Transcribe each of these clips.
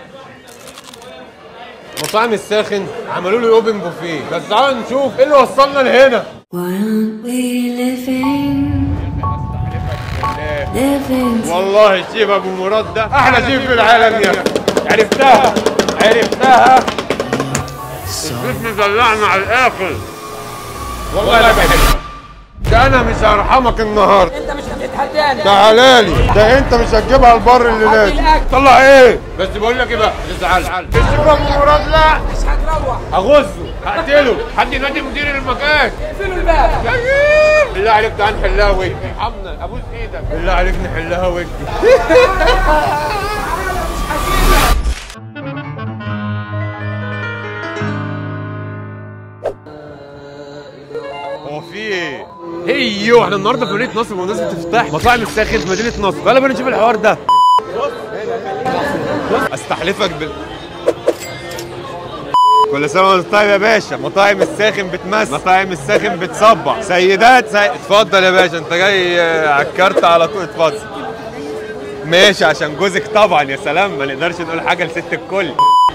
مطاعم الساخن عملوا لي اوبن بوفيه بس تعالوا نشوف ايه اللي وصلنا لهنا Why aren't we living? Living والله الشيف ابو مراد ده احلى شيف في العالم يا اخي عرفتها عرفتها الشيف مدلعنا على الاخر والله لا بحبك ده انا مش هرحمك النهارده انت مش هتتحداني تعالى لي ده انت مش هتجيبها البر اللي هات لازم الأكل. طلع ايه بس بقول لك ايه بقى ما تزعلش الشيف ابو مراد لا مش هتروح هغزه هقتله حد ينادي مدير المكان اقفلوا الباب بالله عليك ده هنحلها ودي ارحمنا ابوس ايدك بالله عليك نحلها ودي هو في ايه؟ هيو احنا النهارده في مدينه نصر والناس بتفتح مطاعم الساخن في مدينه نصر يلا بينا نشوف الحوار ده استحلفك بال كل سنه وانت طيب يا باشا مطاعم الساخن بتمثل مطاعم الساخن بتصبع سيدات سي... اتفضل يا باشا انت جاي آه، على الكارت على طول اتفضل ماشي عشان جوزك طبعا يا سلام ما نقدرش نقول حاجه لست الكل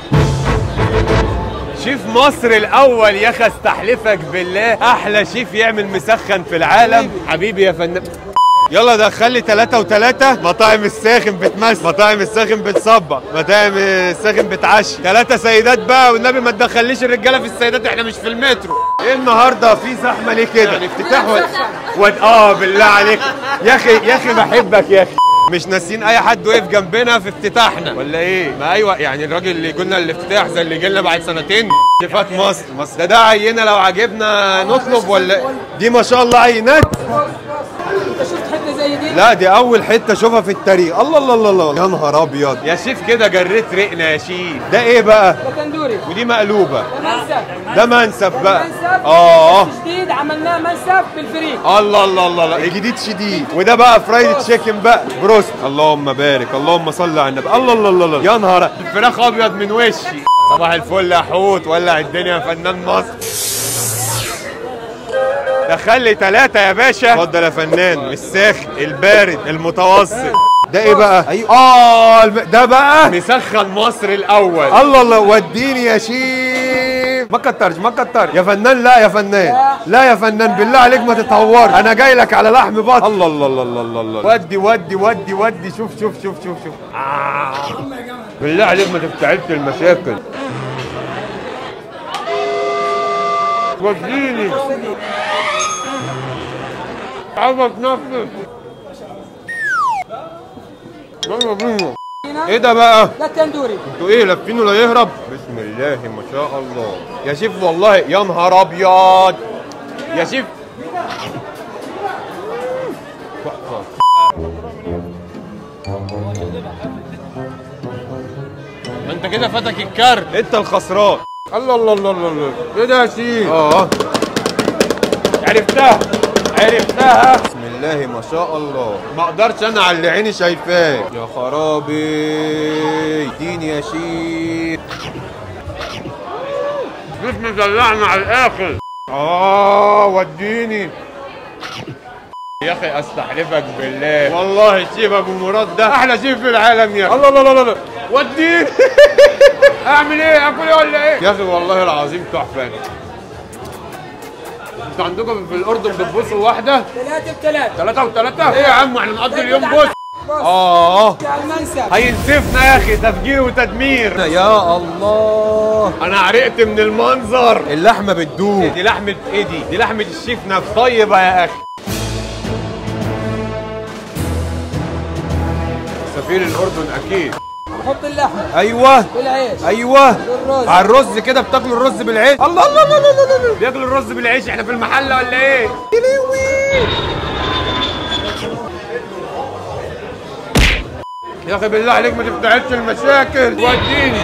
شيف مصر الاول يا اخي استحلفك بالله احلى شيف يعمل مسخن في العالم حبيبي يا فنان يلا دخل لي ثلاثة وثلاثة مطاعم الساخن بتمثل مطاعم الساخن بتصبع مطاعم الساخن بتعشي ثلاثة سيدات بقى والنبي ما تدخليش الرجالة في السيدات احنا مش في المترو ايه النهارده في زحمة ليه كده؟ يعني افتتاح ولا ود... اه بالله عليك يا اخي يا اخي بحبك يا اخي مش ناسيين اي حد وقف جنبنا في افتتاحنا ولا ايه؟ ما ايوه يعني الراجل اللي قلنا الافتتاح زي اللي جالنا بعد سنتين شيفات مصر مصر ده ده عينه لو عجبنا نطلب ولا دي ما شاء الله عينات انت شفت حته زي دي لا دي اول حته اشوفها في التاريخ الله الله الله الله يا نهار ابيض يا شيف كده جريت رقنا يا شيف ده ايه بقى ده تندوري ودي مقلوبه ده منسف ده منسف بقى منسف اه جديد عملناه منسف بالفريق الله الله الله الله جديد شديد وده بقى فرايد تشيكن بقى بروست اللهم بارك اللهم صل على النبي الله الله الله الله يا نهار الفراخ ابيض من وشي صباح الفل يا حوت ولع الدنيا يا فنان مصر دخل لي ثلاثة يا باشا اتفضل يا فنان الساخن البارد المتوسط ده ايه بقى؟ ايوه اه الب- ده بقى مسخن مصر الاول الله الله وديني يا شيف ما كترش ما كتر يا فنان لا يا فنان لا يا فنان بالله عليك ما تتهور انا جاي لك على لحم بط الله الله الله الله الله, الله. ودي ودي ودي ودي شوف شوف شوف شوف شوف آه. بالله عليك ما تفتعلش المشاكل وديني عاوز اتنفس يلا بينا ايه ده بقى؟ ده تندوري انتوا ايه لافينه لا يهرب؟ بسم الله ما شاء الله يا شيف والله يا نهار ابيض يا شيف تحفة. ما انت كده فاتك الكارت انت الخسران الله الله الله الله الله ايه ده يا شيف؟ اه عرفتها عرفتها بسم الله ما شاء الله ما اقدرش انا على اللي عيني شايفاه يا خرابي اديني يا شيف شيف مدلعنا على الاخر اه وديني يا اخي استحلفك بالله والله الشيف ابو مراد ده احلى شيف في العالم يا الله الله الله الله وديني اعمل ايه اكل ايه ولا ايه يا اخي والله العظيم تحفه انتوا عندكم في الاردن بتبصوا واحده ثلاثة بثلاثة ثلاثة وثلاثة ايه يا عم احنا نقضي اليوم بص بص اه على المنسف هينسفنا يا اخي تفجير وتدمير يا الله انا عرقت من المنظر اللحمه بتدوب دي لحمه ايه دي دي لحمه الشيف نفس طيبه يا اخي سفير الاردن اكيد حط اللحم ايوه بالعيش ايوه بالرز. على الرز كده بتاكلوا الرز بالعيش الله الله الله الله الله, الله. بياكلوا الرز بالعيش احنا في المحل ولا ايه يا لهوي. يا اخي بالله عليك ما تفتحش المشاكل وديني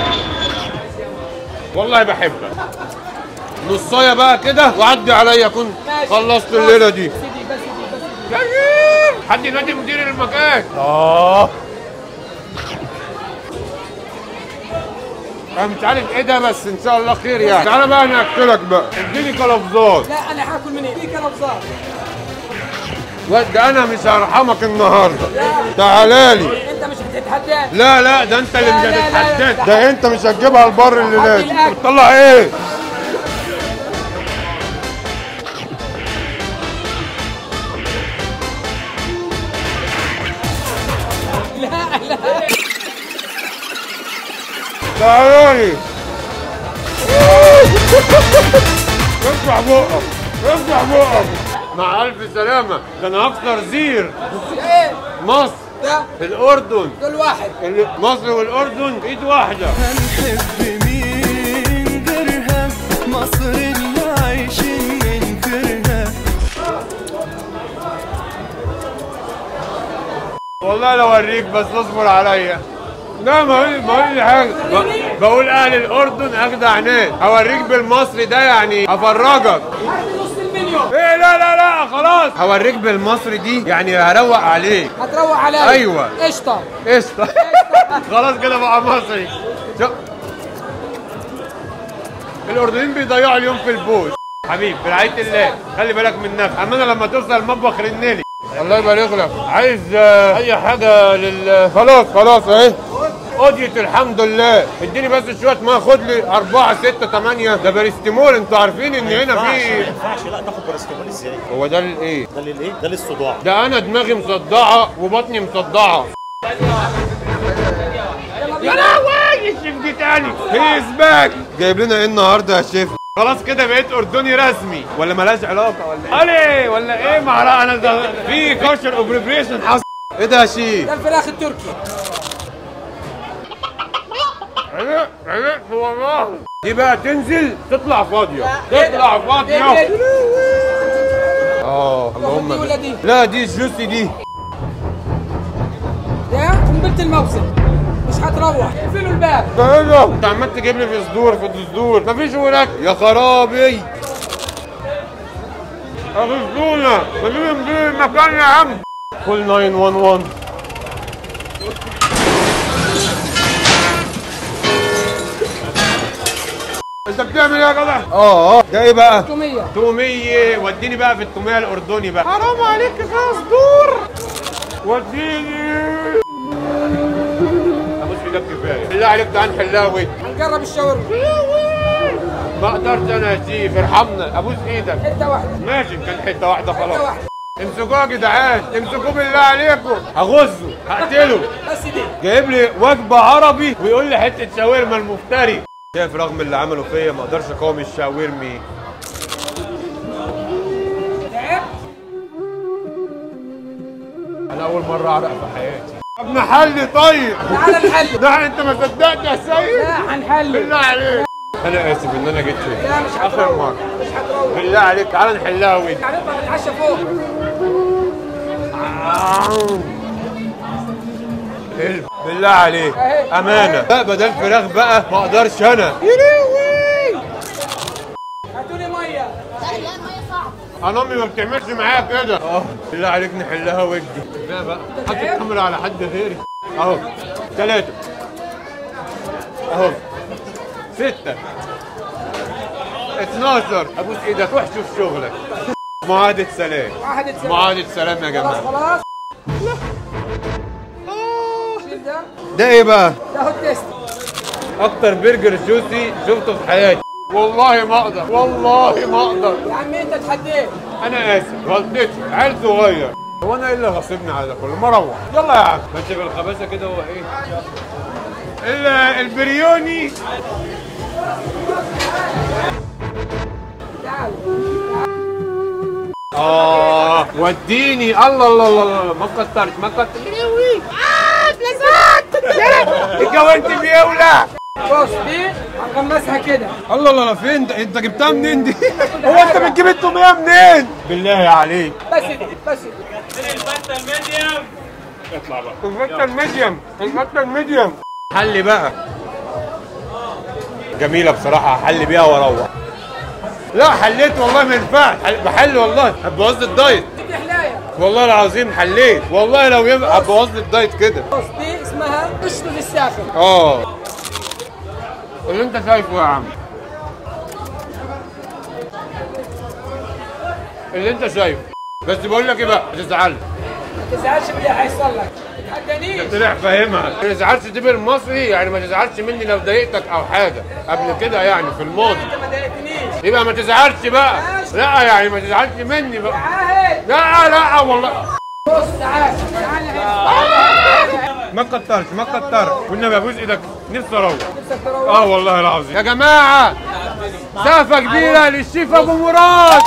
والله بحبك نصايه بقى كده وعدي عليا كنت ماشي. خلصت الليله دي بس دي بس دي بس دي كريم حد ينادي مدير المكان اه انا مش عارف ايه ده بس ان شاء الله خير يعني تعالى بقى انا اكلك بقى اديني كلفظات لا انا هاكل من هنا في كلفظات ده انا مش هرحمك النهارده تعالى لي انت مش بتتحداش لا لا ده انت اللي لا، مش لا، لا، هتتحدد لا. ده انت مش هتجيبها البر اللي هات لازم الأكل. بتطلع ايه لا لا تعالي افتح بقك افتح بقك مع الف سلامه ده انا هكسر زير ايه مصر ده الاردن دول واحد ال- مصر والاردن ايد واحده هنحب مين غيرها مصر اللي عايشين ننكرها والله لو اوريك بس اصبر عليا لا ما هو ما هو لي حاجه ب- بقول اهل الاردن اجدع ناس هوريك بالمصري ده يعني هفرجك هات نص المليون ايه لا لا لا خلاص هوريك بالمصري دي يعني هروق عليك هتروق عليا أيوة. قشطه قشطه خلاص كده بقى مصري شو- الاردنيين بيضيعوا اليوم في البوز حبيب برعايه الله خلي بالك من نفسك اما انا لما توصل المطبخ رنلي الله يبارك لك عايز آه، اي حاجه لل خلاص خلاص اهي قضيت الحمد لله اديني بس شويه ما خد لي أربعة ستة تمانية ده باريستيمول انتوا عارفين ان هنا ما في ينفعش لا تاخد باراستامول ازاي؟ هو ده الايه ده للايه؟ ده للصداع ده انا دماغي مصدعه وبطني مصدعه يا لهوي الشيف جه تاني هيز باك جايب لنا ايه النهارده يا شيف خلاص كده بقيت اردني رسمي ولا ملهاش علاقه ولا ايه الي ولا ايه مع انا ده في كوشر او بريبريشن حصل ايه ده يا شيف ده الفراخ التركي عرفت عرفت والله دي بقى تنزل تطلع فاضيه لا، إيه تطلع ده؟ فاضيه إيه ده؟ اه اللهم دي ولا دي؟ لا دي جوسي دي ده قنبله الموسم مش هتروح اقفلوا الباب ده ايه ده؟ انت عمال تجيب لي في صدور في صدور مفيش هناك يا خرابي اغزونا مجيب مدير مكان يا عم كل 911 انت بتعمل ايه يا جدع؟ اه اه ده ايه بقى؟ 600 تومية وديني بقى في التومية الأردني بقى حرام عليك فيها صدور وديني ابص في ده كفاية بالله عليك تعال نحلها ودي هنجرب الشاورما ما اقدرش انا يا شيف ارحمنا ابوس ايدك حته واحده ماشي كان حته واحده حته خلاص واحده امسكوه يا جدعان امسكوه بالله عليكم هغزه هقتله بس دي جايب لي وجبه عربي ويقول لي حته شاورما المفتري شايف رغم اللي عمله فيا ما اقدرش اقاوم الشاورمي تعبت انا اول مره اعرق في حياتي ابن حلي طيب تعال نحل ده انت ما صدقت يا سيد لا هنحل بالله عليك انا اسف ان انا جيت فيك لا مش اخر هتروح مره مش هتروح بالله عليك تعال نحلها ودي هنطلع نتعشى فوق حلو. بالله عليك أهي. امانه لا بدل فراخ بقى ما اقدرش انا يا لهوي هاتوا لي ميه انا امي ما بتعملش معايا كده اه بالله عليك نحلها ودي لا بقى حط الكاميرا على حد غيري اهو ثلاثة اهو ستة 12 ابوس ايدك روح شوف شغلك معاهدة سلام واحد يتسلم معاهدة سلام يا خلاص جماعة خلاص شيل ده ده ايه بقى؟ ده هو التيست اكتر برجر جوسي شفته في حياتي والله ما اقدر والله ما اقدر يا عم انت اتحديت انا اسف غلطتي عيل صغير هو انا ايه اللي غصبني على ده كله ما اروح يلا يا عم ماشي بالخباثه كده هو ايه ال- البريوني تعال اه وديني الله الله الله الله ما كترت ما كترت اه بلازات اتجوزت بيولع بص دي هنغمسها كده الله الله الله فين ده انت جبتها منين دي هو انت بتجيب التوميه منين بالله عليك بس دي بس دي الفتة الميديم الفتة الميديم حلي بقى جميلة بصراحة هحل بيها واروح لا حليت والله ما ينفعش حل- بحل والله هتبوظ الدايت دي حلايه والله العظيم حليت والله لو ينفع هتبوظ الدايت كده بص دي اسمها قشطه الساخن اه اللي انت شايفه يا عم اللي انت شايفه بس بقول لك ايه بقى ما تزعلش ما تزعلش من اللي هيحصل لك تحدانيش طلع فاهمها ما تزعلش دي بالمصري يعني ما تزعلش مني لو ضايقتك او حاجه قبل كده يعني في الماضي انت ما ضايقتنيش يبقى ما تزعلش بقى لا يعني ما تزعلش مني بقى عاهد لا لا والله بص تعال تعال هنا ما كترش ما كترش والنبي ابوس ايدك نفسي اروح نفسك تروح اه والله العظيم يا جماعه سقفه كبيره للشيف ابو مراد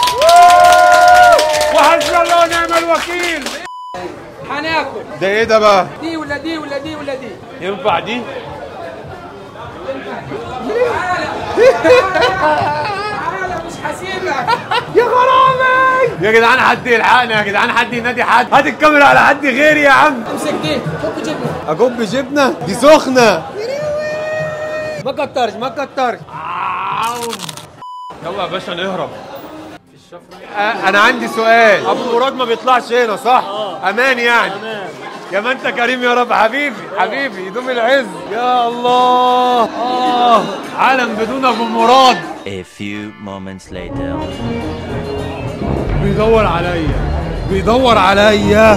وحسبي الله ونعم الوكيل هناكل ده ايه ده بقى دي ولا دي ولا دي ولا دي ينفع دي تعالى مش هسيبك يا خرابي يا جدعان حد يلحقنا يا جدعان حد ينادي حد هات الكاميرا على حد غيري يا عم امسك دي فك جبنه اجب جبنه دي سخنه ما كترش ما كترش يلا يا باشا نهرب آه، انا عندي سؤال ابو مراد ما بيطلعش هنا صح امان يعني يا ما انت كريم يا رب حبيبي حبيبي يدوم العز يا الله اه عالم بدون ابو مراد A few moments later. بيدور عليا بيدور عليا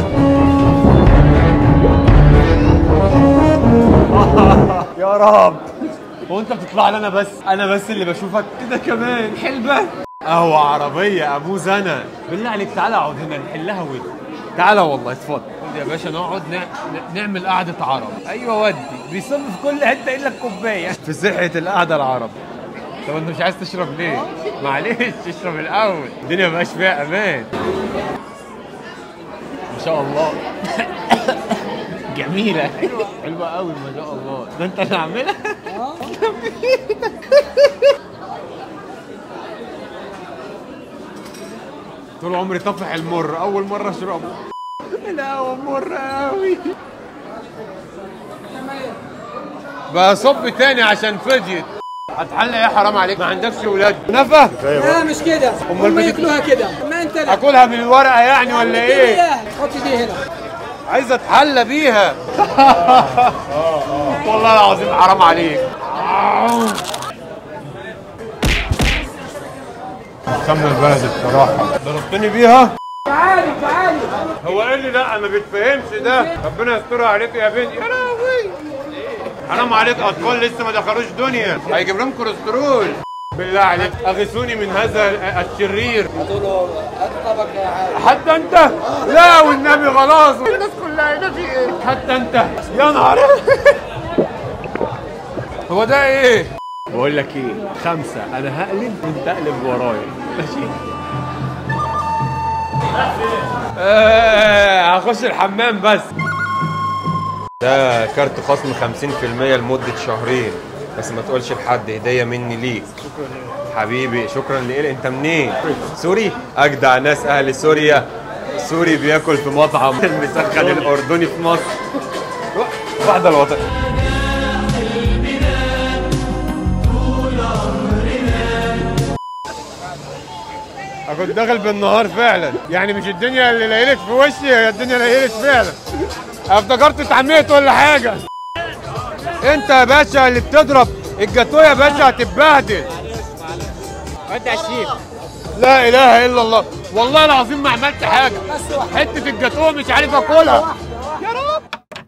يا رب هو انت بتطلع لي انا بس انا بس اللي بشوفك كده كمان حلبة اهو عربية ابوز انا بالله عليك تعالى اقعد هنا نحلها ود تعالى والله اتفضل خد يا باشا نقعد نع- ن- نعمل قعدة عرب ايوه ودي بيصب في كل حتة الا الكوباية في صحة القعدة العرب طب انت مش عايز تشرب ليه؟ معلش اشرب الاول الدنيا مبقاش فيها امان ما شاء الله جميلة حلوة قوي ما شاء الله ده انت اللي عاملها؟ طول عمري طفح المر اول مرة اشربه القهوة مر قوي بقى صب تاني عشان فضيت هتحل ايه حرام عليك ما عندكش ولاد نفى لا مش كده أمال هم بتك- ياكلوها كده ما انت لا اكلها بالورقه يعني ولا ايه حط دي هنا عايز اتحلى بيها والله العظيم حرام عليك سمنة البلد الصراحة ضربتني بيها تعالي تعالي هو قال لي لا ما بتفهمش ده ربنا يسترها عليك يا بنتي يا لهوي حرام عليك اطفال لسه ما دخلوش دنيا هيجيب لهم كوليسترول بالله عليك اغثوني من هذا الشرير طبق يا عادي حتى انت لا والنبي خلاص الناس كلها هنا في ايه حتى انت يا نهار هو ده ايه بقول لك ايه خمسة انا هقلب وانت اقلب ورايا ماشي آه هخش الحمام بس ده كارت خصم 50% لمدة شهرين بس ما تقولش لحد هدية مني ليك حبيبي شكرا لإيه انت منين سوري اجدع ناس اهل سوريا سوري بياكل في مطعم المسخن الاردني في مصر واحده الوطن أنا كنت داخل بالنهار فعلا يعني مش الدنيا اللي ليلت في وشي هي الدنيا ليلت فعلا أنا افتكرت اتعميت ولا حاجه انت يا باشا اللي بتضرب الجاتوه يا باشا هتتبهدل ودع الشيف لا اله الا الله والله العظيم ما عملت حاجه بس واحد حته الجاتوه مش عارف اكلها